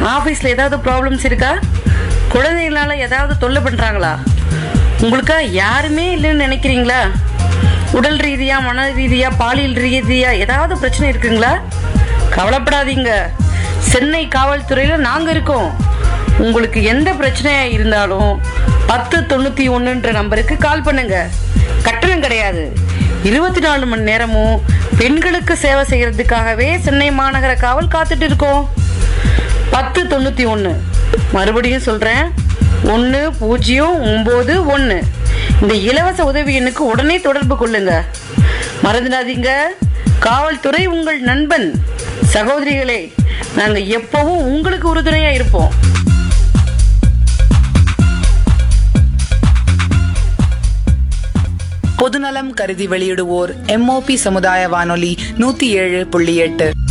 ஆபீஸ்ல ஏதாவது ப்ராப்ளம்ஸ் இருக்கா குழந்தைகளால ஏதாவது தொல்லை பண்றாங்களா உங்களுக்கா யாருமே இல்லைன்னு நினைக்கிறீங்களா உடல் ரீதியா மன ரீதியா பாலியல் ரீதியா ஏதாவது பிரச்சனை இருக்குங்களா கவலைப்படாதீங்க சென்னை காவல்துறையில நாங்க இருக்கோம் உங்களுக்கு எந்த பிரச்சனையா இருந்தாலும் பத்து தொண்ணூத்தி ஒண்ணுன்ற நம்பருக்கு கால் பண்ணுங்க கட்டணம் கிடையாது இருபத்தி நாலு மணி நேரமும் பெண்களுக்கு சேவை செய்யறதுக்காகவே சென்னை மாநகர காவல் காத்துட்டு இருக்கோம் பத்து தொண்ணூத்தி ஒண்ணு மறுபடியும் சொல்றேன் ஒன்று பூஜ்ஜியம் ஒம்பது ஒன்று இந்த இலவச உதவி எண்ணுக்கு உடனே தொடர்பு கொள்ளுங்க மறந்துடாதீங்க காவல்துறை உங்கள் நண்பன் சகோதரிகளே நாங்க எப்பவும் உங்களுக்கு உறுதுணையா இருப்போம் பொதுநலம் கருதி வெளியிடுவோர் எம்ஓபி சமுதாய வானொலி நூத்தி ஏழு புள்ளி எட்டு